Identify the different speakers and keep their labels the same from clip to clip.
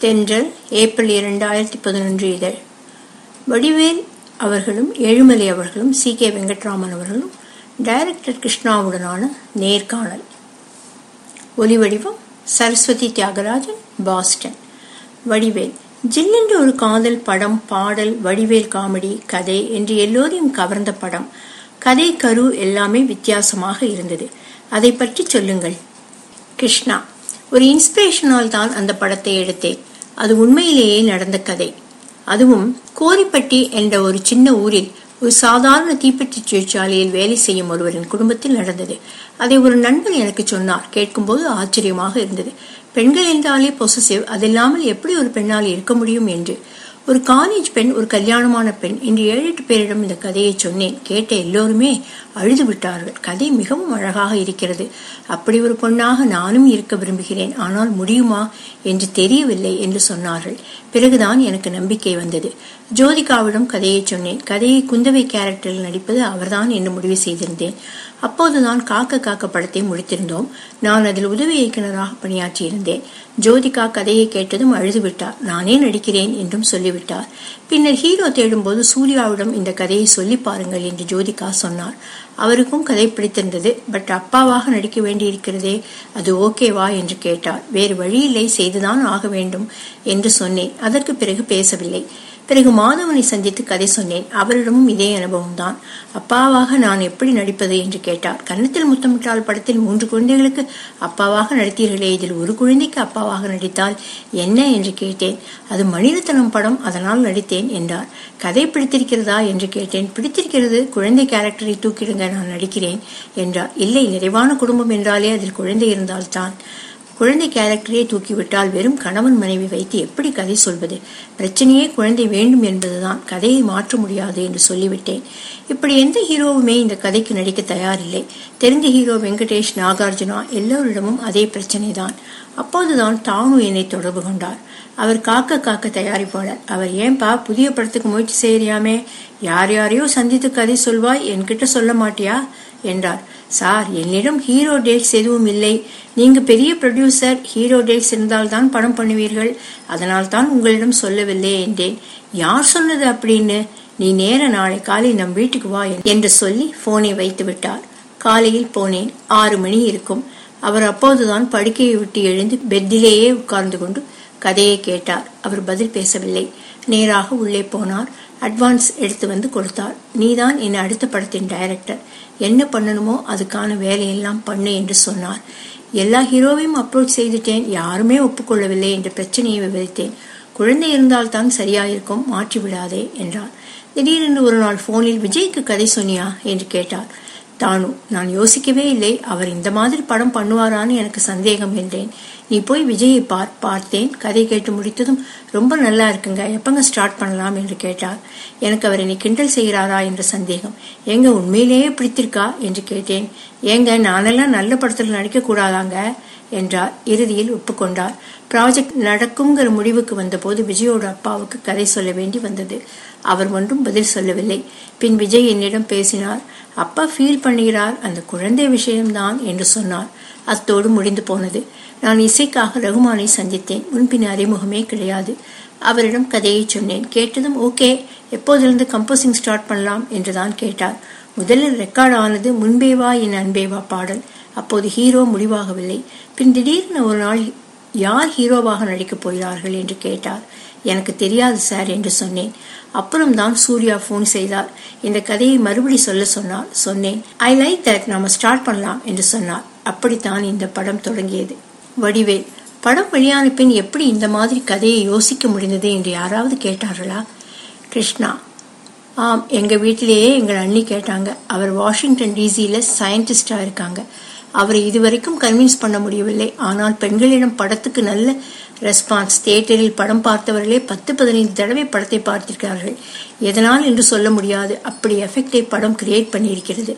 Speaker 1: தென்றல் ஏப்ரல் இரண்டாயிரத்தி பதினொன்று இதழ் வடிவேல் அவர்களும் ஏழுமலை அவர்களும் சி கே வெங்கட்ராமன் அவர்களும் டைரக்டர் கிருஷ்ணாவுடனான நேர்காணல் ஒலிவடிவம் சரஸ்வதி தியாகராஜன் பாஸ்டன் வடிவேல் ஜில்லென்று ஒரு காதல் படம் பாடல் வடிவேல் காமெடி கதை என்று எல்லோரையும் கவர்ந்த படம் கதை கரு எல்லாமே வித்தியாசமாக இருந்தது அதை பற்றி சொல்லுங்கள் கிருஷ்ணா ஒரு இன்ஸ்பிரேஷனால் தான் அந்த படத்தை எடுத்தேன் அது உண்மையிலேயே நடந்த கதை அதுவும் கோரிப்பட்டி என்ற ஒரு சின்ன ஊரில் ஒரு சாதாரண தீப்பெட்டி தொழிற்சாலையில் வேலை செய்யும் ஒருவரின் குடும்பத்தில் நடந்தது அதை ஒரு நண்பன் எனக்கு சொன்னார் கேட்கும்போது ஆச்சரியமாக இருந்தது பெண்கள் என்றாலே பொசசிவ் அதில்லாமல் எப்படி ஒரு பெண்ணால் இருக்க முடியும் என்று ஒரு காலேஜ் பெண் ஒரு கல்யாணமான பெண் இன்று ஏழு எட்டு பேரிடம் இந்த கதையை சொன்னேன் கேட்ட எல்லோருமே அழுது விட்டார்கள் கதை மிகவும் அழகாக இருக்கிறது அப்படி ஒரு பொண்ணாக நானும் இருக்க விரும்புகிறேன் ஆனால் முடியுமா என்று தெரியவில்லை என்று சொன்னார்கள் பிறகுதான் எனக்கு நம்பிக்கை வந்தது ஜோதிகாவிடம் கதையை சொன்னேன் கதையை குந்தவை கேரக்டரில் நடிப்பது அவர்தான் என்று முடிவு செய்திருந்தேன் அப்போதுதான் காக்க காக்க படத்தை முடித்திருந்தோம் நான் அதில் உதவி இயக்குநராக பணியாற்றியிருந்தேன் ஜோதிகா கதையை கேட்டதும் அழுதுவிட்டார் நானே நடிக்கிறேன் என்றும் சொல்லிவிட்டார் பின்னர் ஹீரோ தேடும்போது சூர்யாவிடம் இந்த கதையை சொல்லி பாருங்கள் என்று ஜோதிகா சொன்னார் அவருக்கும் கதை பிடித்திருந்தது பட் அப்பாவாக நடிக்க வேண்டியிருக்கிறதே அது ஓகேவா என்று கேட்டார் வேறு வழியில்லை செய்துதான் ஆக வேண்டும் என்று சொன்னேன் அதற்கு பிறகு பேசவில்லை பிறகு மாதவனை சந்தித்து கதை சொன்னேன் அவரிடமும் இதே அனுபவம் தான் அப்பாவாக நான் எப்படி நடிப்பது என்று கேட்டார் கன்னத்தில் முத்தமிட்டால் படத்தில் மூன்று குழந்தைகளுக்கு அப்பாவாக நடித்தீர்களே இதில் ஒரு குழந்தைக்கு அப்பாவாக நடித்தால் என்ன என்று கேட்டேன் அது மனிதத்தனம் படம் அதனால் நடித்தேன் என்றார் கதை பிடித்திருக்கிறதா என்று கேட்டேன் பிடித்திருக்கிறது குழந்தை கேரக்டரை தூக்கிடுங்க நான் நடிக்கிறேன் என்றார் இல்லை நிறைவான குடும்பம் என்றாலே அதில் குழந்தை இருந்தால்தான் குழந்தை கேரக்டரே தூக்கிவிட்டால் வெறும் கணவன் மனைவி வைத்து எப்படி கதை சொல்வது பிரச்சனையே குழந்தை வேண்டும் என்பதுதான் கதையை மாற்ற முடியாது என்று சொல்லிவிட்டேன் இப்படி எந்த ஹீரோவுமே இந்த கதைக்கு நடிக்க தயாரில்லை தெரிந்த ஹீரோ வெங்கடேஷ் நாகார்ஜுனா எல்லோரிடமும் அதே பிரச்சனை தான் அப்போதுதான் தானு என்னை தொடர்பு கொண்டார் அவர் காக்க காக்க தயாரிப்பாளர் அவர் ஏன்பா புதிய படத்துக்கு முயற்சி செய்யறியாமே யார் யாரையோ சந்தித்து கதை சொல்வாய் என்கிட்ட சொல்ல மாட்டியா என்றார் சார் என்னிடம் ஹீரோ டேட்ஸ் எதுவும் இல்லை நீங்க பெரிய ப்ரொடியூசர் ஹீரோ டேட்ஸ் இருந்தால் தான் படம் பண்ணுவீர்கள் அதனால் தான் உங்களிடம் சொல்லவில்லை என்றேன் யார் சொன்னது அப்படின்னு நீ நேர நாளை காலை நம் வீட்டுக்கு வா என்று சொல்லி போனை வைத்து விட்டார் காலையில் போனேன் ஆறு மணி இருக்கும் அவர் அப்போதுதான் படுக்கையை விட்டு எழுந்து பெட்டிலேயே உட்கார்ந்து கொண்டு கதையை கேட்டார் அவர் பதில் பேசவில்லை நேராக உள்ளே போனார் அட்வான்ஸ் எடுத்து வந்து கொடுத்தார் நீதான் என் அடுத்த படத்தின் டைரக்டர் என்ன பண்ணணுமோ அதுக்கான வேலையெல்லாம் பண்ணு என்று சொன்னார் எல்லா ஹீரோவையும் அப்ரோச் செய்துட்டேன் யாருமே ஒப்புக்கொள்ளவில்லை என்ற பிரச்சனையை விவரித்தேன் குழந்தை இருந்தால் தான் சரியாயிருக்கும் மாற்றி விடாதே என்றார் திடீரென்று ஒரு நாள் போனில் விஜய்க்கு கதை சொன்னியா என்று கேட்டார் தானு நான் யோசிக்கவே இல்லை அவர் இந்த மாதிரி படம் பண்ணுவாரான்னு எனக்கு சந்தேகம் என்றேன் நீ போய் விஜயை பார் பார்த்தேன் கதை கேட்டு முடித்ததும் ரொம்ப நல்லா இருக்குங்க எப்பங்க ஸ்டார்ட் பண்ணலாம் என்று கேட்டார் எனக்கு அவர் என்னை கிண்டல் செய்கிறாரா என்ற சந்தேகம் எங்க உண்மையிலேயே பிடித்திருக்கா என்று கேட்டேன் ஏங்க நானெல்லாம் நல்ல படத்தில் நடிக்க கூடாதாங்க என்றார் இறுதியில் ஒப்புக்கொண்டார் ப்ராஜெக்ட் நடக்குங்கிற முடிவுக்கு வந்தபோது விஜயோட அப்பாவுக்கு கதை சொல்ல வேண்டி வந்தது அவர் ஒன்றும் பதில் சொல்லவில்லை பின் விஜய் என்னிடம் பேசினார் அப்பா ஃபீல் பண்ணுகிறார் அந்த குழந்தை விஷயம்தான் என்று சொன்னார் அத்தோடு முடிந்து போனது நான் இசைக்காக ரகுமானை சந்தித்தேன் முன்பின் அறிமுகமே கிடையாது அவரிடம் கதையை சொன்னேன் கேட்டதும் ஓகே எப்போதிலிருந்து கம்போசிங் ஸ்டார்ட் பண்ணலாம் என்றுதான் கேட்டார் முதலில் ரெக்கார்ட் ஆனது முன்பேவா என் அன்பேவா பாடல் அப்போது ஹீரோ முடிவாகவில்லை பின் திடீர்னு ஒரு நாள் யார் ஹீரோவாக நடிக்கப் போகிறார்கள் என்று கேட்டார் எனக்கு தெரியாது சார் என்று சொன்னேன் அப்புறம் தான் சூர்யா போன் செய்தார் இந்த கதையை மறுபடி சொல்ல சொன்னார் சொன்னேன் ஐ லைக் தட் நாம ஸ்டார்ட் பண்ணலாம் என்று சொன்னார் அப்படித்தான் இந்த படம் தொடங்கியது வடிவேல் படம் வெளியான பின் எப்படி இந்த மாதிரி கதையை யோசிக்க முடிந்தது என்று யாராவது கேட்டார்களா கிருஷ்ணா ஆம் எங்க வீட்டிலேயே எங்கள் அண்ணி கேட்டாங்க அவர் வாஷிங்டன் டிசியில சயின்டிஸ்டா இருக்காங்க அவரை இதுவரைக்கும் கன்வின்ஸ் பண்ண முடியவில்லை ஆனால் பெண்களிடம் படத்துக்கு நல்ல ரெஸ்பான்ஸ் தியேட்டரில் படம் பார்த்தவர்களே பத்து பதினைந்து தடவை படத்தை பார்த்திருக்கிறார்கள் எதனால் என்று சொல்ல முடியாது அப்படி எஃபெக்டை படம் கிரியேட் பண்ணியிருக்கிறது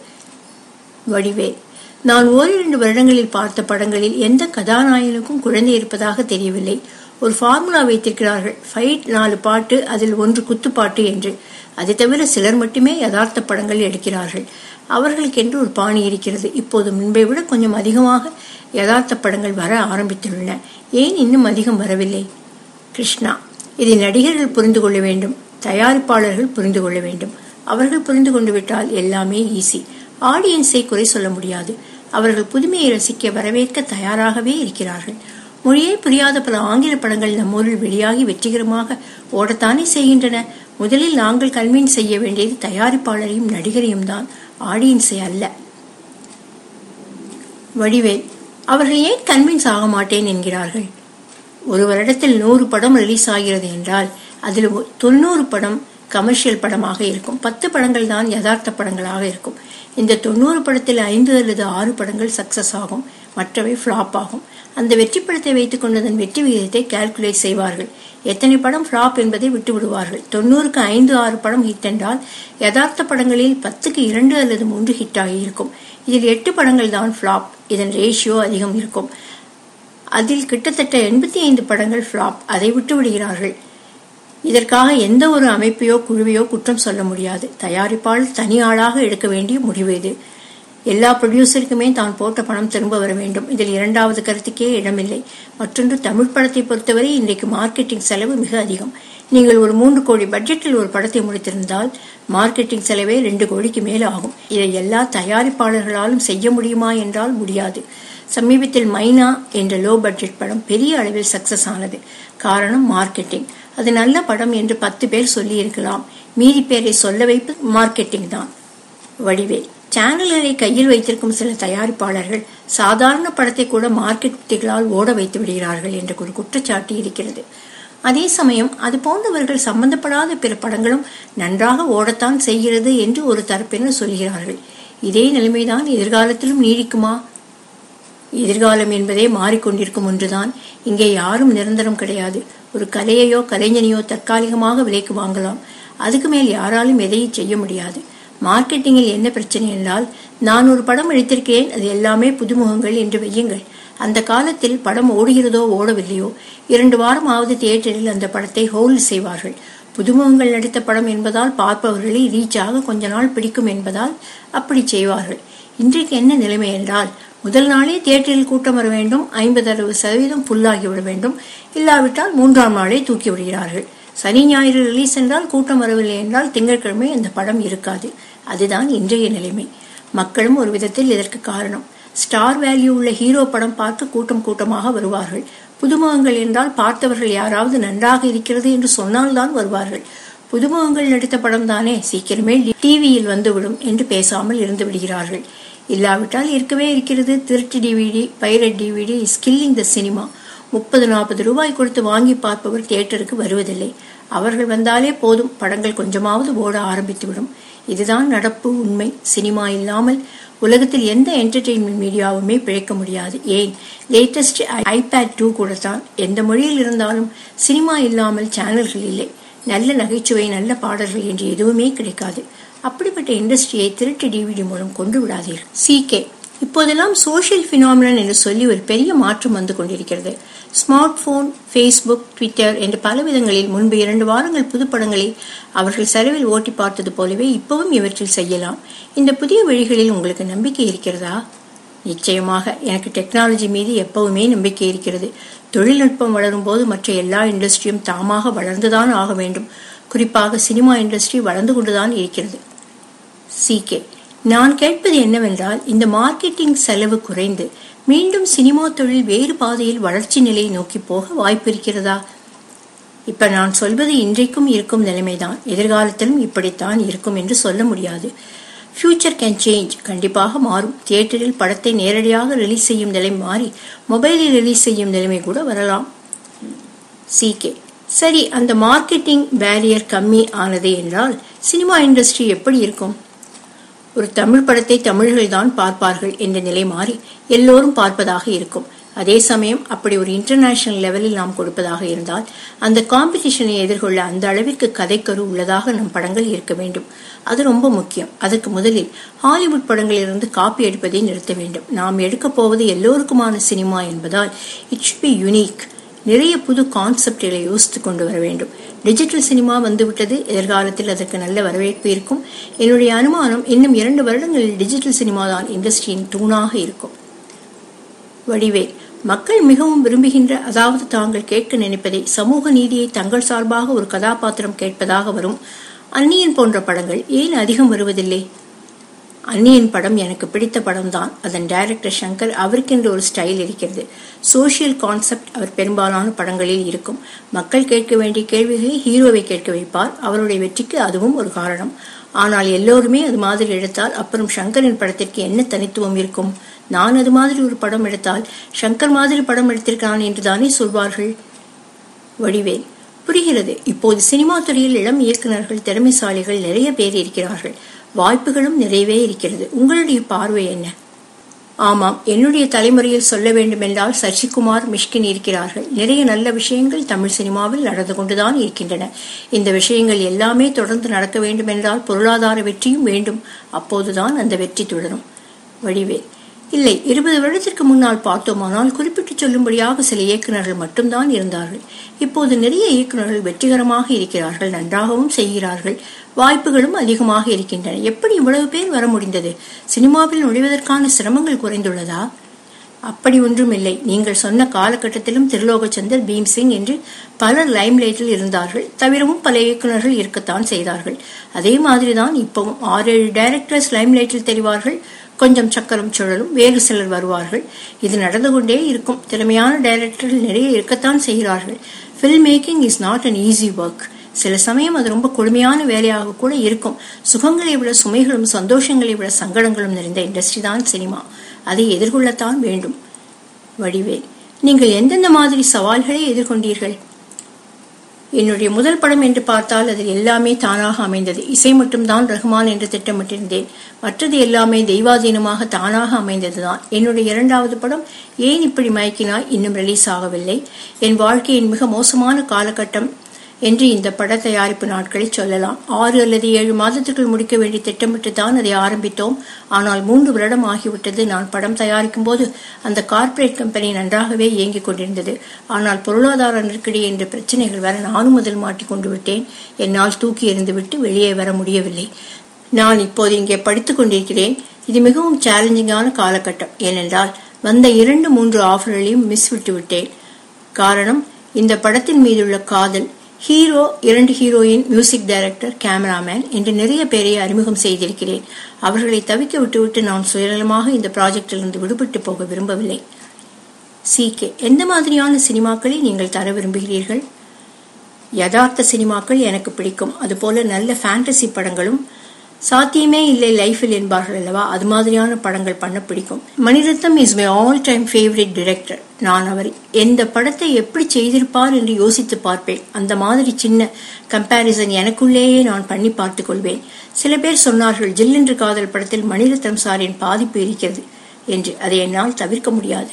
Speaker 1: வடிவேல் நான் ஓரிரண்டு வருடங்களில் பார்த்த படங்களில் எந்த கதாநாயகனுக்கும் குழந்தை இருப்பதாக தெரியவில்லை ஒரு ஃபார்முலா வைத்திருக்கிறார்கள் ஃபைட் நாலு பாட்டு அதில் ஒன்று குத்துப்பாட்டு என்று அதை தவிர சிலர் மட்டுமே யதார்த்த படங்கள் எடுக்கிறார்கள் அவர்களுக்கென்று ஒரு பாணி இருக்கிறது இப்போது முன்பை விட கொஞ்சம் அதிகமாக யதார்த்த படங்கள் வர ஆரம்பித்துள்ளன ஏன் இன்னும் அதிகம் வரவில்லை கிருஷ்ணா இதை நடிகர்கள் புரிந்து கொள்ள வேண்டும் தயாரிப்பாளர்கள் புரிந்து கொள்ள வேண்டும் அவர்கள் புரிந்து கொண்டு விட்டால் எல்லாமே ஈஸி ஆடியன்ஸை குறை சொல்ல முடியாது அவர்கள் புதுமையை ரசிக்க வரவேற்க தயாராகவே இருக்கிறார்கள் மொழியே புரியாத பல ஆங்கில படங்கள் நம்மூரில் வெளியாகி வெற்றிகரமாக ஓடத்தானே செய்கின்றன முதலில் நாங்கள் கன்வின்ஸ் செய்ய வேண்டியது தயாரிப்பாளரையும் நடிகரையும் தான் ஆடியன்ஸை அல்ல வடிவேல் அவர்கள் ஏன் கன்வின்ஸ் ஆக மாட்டேன் என்கிறார்கள் ஒரு வருடத்தில் நூறு படம் ரிலீஸ் ஆகிறது என்றால் அதில் தொண்ணூறு படம் கமர்ஷியல் படமாக இருக்கும் பத்து படங்கள் தான் யதார்த்த படங்களாக இருக்கும் இந்த தொண்ணூறு படத்தில் ஐந்து அல்லது ஆறு படங்கள் சக்சஸ் ஆகும் மற்றவை ஃப்ளாப் ஆகும் அந்த வெற்றி படத்தை வைத்துக் கொண்டதன் வெற்றி விகிதத்தை கால்குலேட் செய்வார்கள் எத்தனை படம் ஃப்ளாப் என்பதை விட்டு விடுவார்கள் தொண்ணூறுக்கு ஐந்து ஆறு படம் ஹிட் என்றால் யதார்த்த படங்களில் பத்துக்கு இரண்டு அல்லது மூன்று ஹிட் ஆகியிருக்கும் இதில் எட்டு படங்கள் தான் ஃப்ளாப் இதன் ரேஷியோ அதிகம் இருக்கும் அதில் கிட்டத்தட்ட எண்பத்தி ஐந்து படங்கள் ஃப்ளாப் அதை விட்டு விடுகிறார்கள் இதற்காக எந்த ஒரு அமைப்பையோ குழுவையோ குற்றம் சொல்ல முடியாது தயாரிப்பாளர் தனி ஆளாக எடுக்க வேண்டிய முடிவு இது எல்லா ப்ரொடியூசருக்குமே தான் போட்ட பணம் திரும்ப வர வேண்டும் இதில் இரண்டாவது கருத்துக்கே இடமில்லை மற்றொன்று தமிழ் படத்தை பொறுத்தவரை இன்றைக்கு மார்க்கெட்டிங் செலவு மிக அதிகம் நீங்கள் ஒரு மூன்று கோடி பட்ஜெட்டில் ஒரு படத்தை முடித்திருந்தால் மார்க்கெட்டிங் செலவே ரெண்டு கோடிக்கு மேல் ஆகும் இதை எல்லா தயாரிப்பாளர்களாலும் செய்ய முடியுமா என்றால் முடியாது சமீபத்தில் மைனா என்ற லோ பட்ஜெட் படம் பெரிய அளவில் சக்சஸ் ஆனது காரணம் மார்க்கெட்டிங் அது நல்ல படம் என்று பத்து பேர் சொல்லி இருக்கலாம் மீதி பேரை சொல்ல வைப்பது மார்க்கெட்டிங் தான் வடிவேல் சேனல்களை கையில் வைத்திருக்கும் சில தயாரிப்பாளர்கள் சாதாரண படத்தை கூட மார்க்கெட் உத்திகளால் ஓட வைத்து விடுகிறார்கள் என்ற ஒரு குற்றச்சாட்டு இருக்கிறது அதே சமயம் அது போன்றவர்கள் சம்பந்தப்படாத பிற படங்களும் நன்றாக ஓடத்தான் செய்கிறது என்று ஒரு தரப்பினர் சொல்கிறார்கள் இதே நிலைமைதான் எதிர்காலத்திலும் நீடிக்குமா எதிர்காலம் என்பதே மாறிக்கொண்டிருக்கும் ஒன்றுதான் இங்கே யாரும் நிரந்தரம் கிடையாது ஒரு கலையையோ கலைஞனையோ தற்காலிகமாக விலைக்கு வாங்கலாம் அதுக்கு மேல் யாராலும் எதையும் செய்ய முடியாது மார்க்கெட்டிங்கில் என்ன பிரச்சனை என்றால் நான் ஒரு படம் எடுத்திருக்கிறேன் அது எல்லாமே புதுமுகங்கள் என்று வையுங்கள் அந்த காலத்தில் படம் ஓடுகிறதோ ஓடவில்லையோ இரண்டு வாரமாவது தியேட்டரில் அந்த படத்தை ஹோல்ட் செய்வார்கள் புதுமுகங்கள் நடித்த படம் என்பதால் பார்ப்பவர்களை ரீச் ஆக கொஞ்ச நாள் பிடிக்கும் என்பதால் அப்படி செய்வார்கள் இன்றைக்கு என்ன நிலைமை என்றால் முதல் நாளே தியேட்டரில் கூட்டம் வர வேண்டும் ஐம்பது அறுபது சதவீதம் புல்லாகிவிட வேண்டும் இல்லாவிட்டால் மூன்றாம் நாளே தூக்கி விடுகிறார்கள் சனி ஞாயிறு ரிலீஸ் என்றால் கூட்டம் வரவில்லை என்றால் திங்கட்கிழமை அந்த படம் இருக்காது அதுதான் இன்றைய நிலைமை மக்களும் ஒரு விதத்தில் இதற்கு காரணம் ஸ்டார் வேல்யூ உள்ள ஹீரோ படம் பார்த்து கூட்டம் கூட்டமாக வருவார்கள் புதுமுகங்கள் என்றால் பார்த்தவர்கள் யாராவது நன்றாக இருக்கிறது என்று சொன்னால்தான் வருவார்கள் புதுமுகங்கள் நடித்த படம் தானே சீக்கிரமே டிவியில் வந்துவிடும் என்று பேசாமல் இருந்து விடுகிறார்கள் இல்லாவிட்டால் இருக்கவே இருக்கிறது திருட்டு DVD pirate DVD is killing the cinema முப்பது நாற்பது ரூபாய் கொடுத்து வாங்கி பார்ப்பவர் தியேட்டருக்கு வருவதில்லை அவர்கள் வந்தாலே போதும் படங்கள் கொஞ்சமாவது ஓட ஆரம்பித்துவிடும் இதுதான் நடப்பு உண்மை சினிமா இல்லாமல் உலகத்தில் எந்த என்டர்டெயின்மெண்ட் மீடியாவுமே பிழைக்க முடியாது ஏன் லேட்டஸ்ட் ஐபேட் டூ கூட தான் எந்த மொழியில் இருந்தாலும் சினிமா இல்லாமல் சேனல்கள் இல்லை நல்ல நகைச்சுவை நல்ல பாடல்கள் என்று எதுவுமே கிடைக்காது அப்படிப்பட்ட இண்டஸ்ட்ரியை திருட்டு டிவிடி மூலம் கொண்டு விடாதீர்கள் சி கே இப்போதெல்லாம் சோஷியல் பினாமினன் என்று சொல்லி ஒரு பெரிய மாற்றம் வந்து கொண்டிருக்கிறது ஸ்மார்ட் போன் ஃபேஸ்புக் ட்விட்டர் என்று பல விதங்களில் முன்பு இரண்டு வாரங்கள் புதுப்படங்களை அவர்கள் செலவில் ஓட்டி பார்த்தது போலவே இப்பவும் இவற்றில் செய்யலாம் இந்த புதிய வழிகளில் உங்களுக்கு நம்பிக்கை இருக்கிறதா நிச்சயமாக எனக்கு டெக்னாலஜி மீது எப்பவுமே நம்பிக்கை இருக்கிறது தொழில்நுட்பம் வளரும் போது மற்ற எல்லா இண்டஸ்ட்ரியும் தாமாக வளர்ந்துதான் ஆக வேண்டும் குறிப்பாக சினிமா இண்டஸ்ட்ரி வளர்ந்து கொண்டுதான் இருக்கிறது சி கே நான் கேட்பது என்னவென்றால் இந்த மார்க்கெட்டிங் செலவு குறைந்து மீண்டும் சினிமா தொழில் வேறு பாதையில் வளர்ச்சி நிலையை நோக்கி போக வாய்ப்பு இருக்கிறதா இப்ப நான் சொல்வது இன்றைக்கும் இருக்கும் நிலைமைதான் எதிர்காலத்திலும் இப்படித்தான் இருக்கும் என்று சொல்ல முடியாது ஃபியூச்சர் கேன் சேஞ்ச் கண்டிப்பாக மாறும் தியேட்டரில் படத்தை நேரடியாக ரிலீஸ் செய்யும் நிலை மாறி மொபைலில் ரிலீஸ் செய்யும் நிலைமை கூட வரலாம் சி கே சரி அந்த மார்க்கெட்டிங் பேரியர் கம்மி ஆனது என்றால் சினிமா இண்டஸ்ட்ரி எப்படி இருக்கும் ஒரு தமிழ் படத்தை தமிழர்கள் தான் பார்ப்பார்கள் என்ற நிலை மாறி எல்லோரும் பார்ப்பதாக இருக்கும் அதே சமயம் அப்படி ஒரு இன்டர்நேஷனல் லெவலில் நாம் கொடுப்பதாக இருந்தால் அந்த காம்படிஷனை எதிர்கொள்ள அந்த அளவிற்கு கதைக்கரு உள்ளதாக நம் படங்கள் இருக்க வேண்டும் அது ரொம்ப முக்கியம் அதற்கு முதலில் ஹாலிவுட் படங்களிலிருந்து காப்பி எடுப்பதை நிறுத்த வேண்டும் நாம் எடுக்கப் போவது எல்லோருக்குமான சினிமா என்பதால் இட் ஷுட் பி யுனிக் நிறைய புது கான்செப்டுகளை யோசித்து கொண்டு வர வேண்டும் டிஜிட்டல் சினிமா வந்துவிட்டது எதிர்காலத்தில் அதற்கு நல்ல வரவேற்பு இருக்கும் என்னுடைய அனுமானம் இன்னும் இரண்டு வருடங்களில் டிஜிட்டல் சினிமா தான் இண்டஸ்ட்ரியின் தூணாக இருக்கும் வடிவேல் மக்கள் மிகவும் விரும்புகின்ற அதாவது தாங்கள் கேட்க நினைப்பதை சமூக நீதியை தங்கள் சார்பாக ஒரு கதாபாத்திரம் கேட்பதாக வரும் அந்நியன் போன்ற படங்கள் ஏன் அதிகம் வருவதில்லை அந்நியன் படம் எனக்கு பிடித்த படம் தான் அதன் டைரக்டர் சங்கர் அவருக்கென்று ஒரு ஸ்டைல் இருக்கிறது சோசியல் கான்செப்ட் அவர் பெரும்பாலான படங்களில் இருக்கும் மக்கள் கேட்க வேண்டிய கேள்விகளை ஹீரோவை கேட்க வைப்பார் அவருடைய வெற்றிக்கு அதுவும் ஒரு காரணம் ஆனால் எல்லோருமே அது மாதிரி எடுத்தால் அப்புறம் சங்கரின் படத்திற்கு என்ன தனித்துவம் இருக்கும் நான் அது மாதிரி ஒரு படம் எடுத்தால் சங்கர் மாதிரி படம் எடுத்திருக்கான் என்று தானே சொல்வார்கள் வடிவேல் புரிகிறது இப்போது சினிமா துறையில் இளம் இயக்குநர்கள் திறமைசாலிகள் நிறைய பேர் இருக்கிறார்கள் வாய்ப்புகளும் நிறையவே இருக்கிறது உங்களுடைய பார்வை என்ன ஆமாம் என்னுடைய தலைமுறையில் சொல்ல வேண்டுமென்றால் சசிகுமார் மிஷ்கின் இருக்கிறார்கள் நிறைய நல்ல விஷயங்கள் தமிழ் சினிமாவில் நடந்து கொண்டுதான் இருக்கின்றன இந்த விஷயங்கள் எல்லாமே தொடர்ந்து நடக்க வேண்டுமென்றால் பொருளாதார வெற்றியும் வேண்டும் அப்போதுதான் அந்த வெற்றி தொடரும் வடிவேல் இல்லை இருபது வருடத்திற்கு முன்னால் பார்த்தோமானால் குறிப்பிட்டு சொல்லும்படியாக சில இயக்குநர்கள் மட்டும்தான் இருந்தார்கள் இப்போது நிறைய இயக்குநர்கள் வெற்றிகரமாக இருக்கிறார்கள் நன்றாகவும் செய்கிறார்கள் வாய்ப்புகளும் அதிகமாக இருக்கின்றன எப்படி இவ்வளவு பேர் வர முடிந்தது சினிமாவில் நுழைவதற்கான சிரமங்கள் குறைந்துள்ளதா அப்படி ஒன்றும் இல்லை நீங்கள் சொன்ன காலகட்டத்திலும் திருலோகச்சந்தர் பீம்சிங் என்று பலர் லைம்லைட்டில் இருந்தார்கள் தவிரவும் பல இயக்குநர்கள் இருக்கத்தான் செய்தார்கள் அதே மாதிரிதான் இப்பவும் ஆறு ஏழு டைரக்டர்ஸ் லைம்லைட்டில் தெரிவார்கள் கொஞ்சம் சக்கரம் சுழலும் வேறு சிலர் வருவார்கள் இது நடந்து கொண்டே இருக்கும் திறமையான டைரக்டர்கள் நிறைய இருக்கத்தான் செய்கிறார்கள் film making is not an easy work சில சமயம் அது ரொம்ப கொடுமையான வேலையாக கூட இருக்கும் சுகங்களை விட சுமைகளும் சந்தோஷங்களை விட சங்கடங்களும் நிறைந்த இண்டஸ்ட்ரி தான் சினிமா அதை எதிர்கொள்ளத்தான் வேண்டும் வடிவேல் நீங்கள் எந்தெந்த மாதிரி சவால்களை எதிர்கொண்டீர்கள் என்னுடைய முதல் படம் என்று பார்த்தால் அதில் எல்லாமே தானாக அமைந்தது இசை மட்டும்தான் ரஹ்மான் என்று திட்டமிட்டிருந்தேன் மற்றது எல்லாமே தெய்வாதீனமாக தானாக அமைந்ததுதான் என்னுடைய இரண்டாவது படம் ஏன் இப்படி மயக்கினாய் இன்னும் ரிலீஸ் ஆகவில்லை என் வாழ்க்கையின் மிக மோசமான காலகட்டம் என்று இந்த பட தயாரிப்பு நாட்களை சொல்லலாம் ஆறு அல்லது ஏழு மாதத்துக்குள் முடிக்க வேண்டி திட்டமிட்டு தான் அதை ஆரம்பித்தோம் ஆனால் மூன்று வருடம் ஆகிவிட்டது நான் படம் தயாரிக்கும் போது அந்த கார்ப்பரேட் கம்பெனி நன்றாகவே இயங்கிக் கொண்டிருந்தது ஆனால் பொருளாதார நெருக்கடி என்ற பிரச்சனைகள் வர நானும் முதல் மாட்டிக்கொண்டு விட்டேன் என்னால் தூக்கி எறிந்துவிட்டு வெளியே வர முடியவில்லை நான் இப்போது இங்கே படித்துக் கொண்டிருக்கிறேன் இது மிகவும் சேலஞ்சிங்கான காலகட்டம் ஏனென்றால் வந்த இரண்டு மூன்று ஆஃபர்களையும் மிஸ் விட்டு விட்டேன் காரணம் இந்த படத்தின் மீதுள்ள காதல் ஹீரோ இரண்டு ஹீரோயின் மியூசிக் டைரக்டர் கேமராமேன் என்று நிறைய பேரை அறிமுகம் செய்திருக்கிறேன் அவர்களை தவிக்க விட்டுவிட்டு நான் சுயநலமாக இந்த ப்ராஜெக்டிலிருந்து விடுபட்டு போக விரும்பவில்லை சி கே எந்த மாதிரியான சினிமாக்களை நீங்கள் தர விரும்புகிறீர்கள் யதார்த்த சினிமாக்கள் எனக்கு பிடிக்கும் அதுபோல நல்ல ஃபேண்டசி படங்களும் சாத்தியமே இல்லை லைஃபில் என்பார்கள் அல்லவா அது மாதிரியான படங்கள் பண்ண பிடிக்கும் Mani Ratnam is my all time favourite director நான் அவர் எந்த படத்தை எப்படி செய்திருப்பார் என்று யோசித்து பார்ப்பேன் அந்த மாதிரி சின்ன கம்பாரிசன் எனக்குள்ளேயே நான் பண்ணி பார்த்துக் கொள்வேன் சில பேர் சொன்னார்கள் ஜில்லென்று காதல் படத்தில் மணிரத்னம் சாரின் பாதிப்பு இருக்கிறது என்று அதை என்னால் தவிர்க்க முடியாது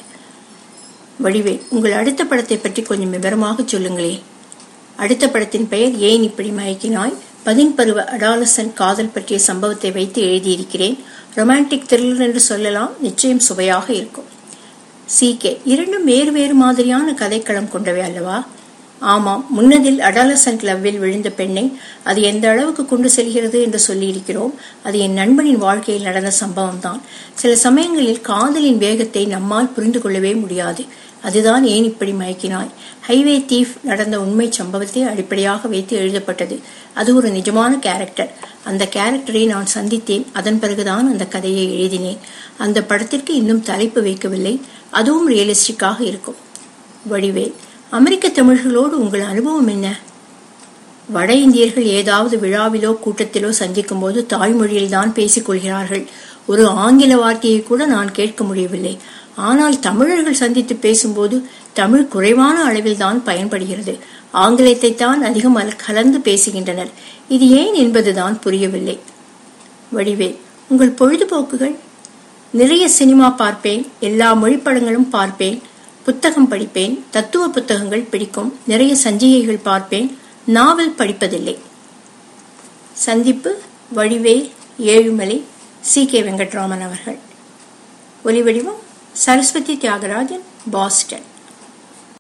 Speaker 1: வடிவேல் உங்கள் அடுத்த படத்தை பற்றி கொஞ்சம் விவரமாக சொல்லுங்களேன் அடுத்த படத்தின் பெயர் ஏன் இப்படி மயக்கினாய் பதின் பருவ அடாலசன் காதல் பற்றிய சம்பவத்தை வைத்து எழுதியிருக்கிறேன் ரொமான்டிக் த்ரில்லர் என்று சொல்லலாம் நிச்சயம் சுவையாக இருக்கும் சி கே இரண்டும் வேறு வேறு மாதிரியான கதைக்களம் கொண்டவை அல்லவா ஆமாம் முன்னதில் அடாலசன்ட் லவ்வில் விழுந்த பெண்ணை அது எந்த அளவுக்கு கொண்டு செல்கிறது என்று சொல்லியிருக்கிறோம் அது என் நண்பனின் வாழ்க்கையில் நடந்த சம்பவம் தான் சில சமயங்களில் காதலின் வேகத்தை நம்மால் புரிந்து கொள்ளவே முடியாது அதுதான் ஏன் இப்படி மயக்கினாய் ஹைவே தீஃப் நடந்த உண்மை சம்பவத்தை அடிப்படையாக வைத்து எழுதப்பட்டது அது ஒரு நிஜமான கேரக்டர் அந்த கேரக்டரை நான் சந்தித்தேன் அதன் பிறகுதான் அந்த கதையை எழுதினேன் அந்த படத்திற்கு இன்னும் தலைப்பு வைக்கவில்லை அதுவும் ரியலிஸ்டிக்காக இருக்கும் வடிவேல் அமெரிக்க தமிழர்களோடு உங்கள் அனுபவம் என்ன வட இந்தியர்கள் ஏதாவது விழாவிலோ கூட்டத்திலோ சந்திக்கும் போது தாய்மொழியில் தான் பேசிக் கொள்கிறார்கள் ஒரு ஆங்கில வார்த்தையை கூட நான் கேட்க முடியவில்லை ஆனால் தமிழர்கள் சந்தித்து பேசும்போது தமிழ் குறைவான அளவில் தான் பயன்படுகிறது ஆங்கிலத்தை தான் அதிகம் கலந்து பேசுகின்றனர் இது ஏன் என்பதுதான் புரியவில்லை வடிவேல் உங்கள் பொழுதுபோக்குகள் நிறைய சினிமா பார்ப்பேன் எல்லா மொழி படங்களும் பார்ப்பேன் புத்தகம் படிப்பேன் தத்துவ புத்தகங்கள் பிடிக்கும் நிறைய சஞ்சிகைகள் பார்ப்பேன் நாவல் படிப்பதில்லை சந்திப்பு வடிவேல் ஏழுமலை சி கே வெங்கட்ராமன் அவர்கள் ஒலிவடிவம் சரஸ்வதி தியாகராஜன் பாஸ்டன்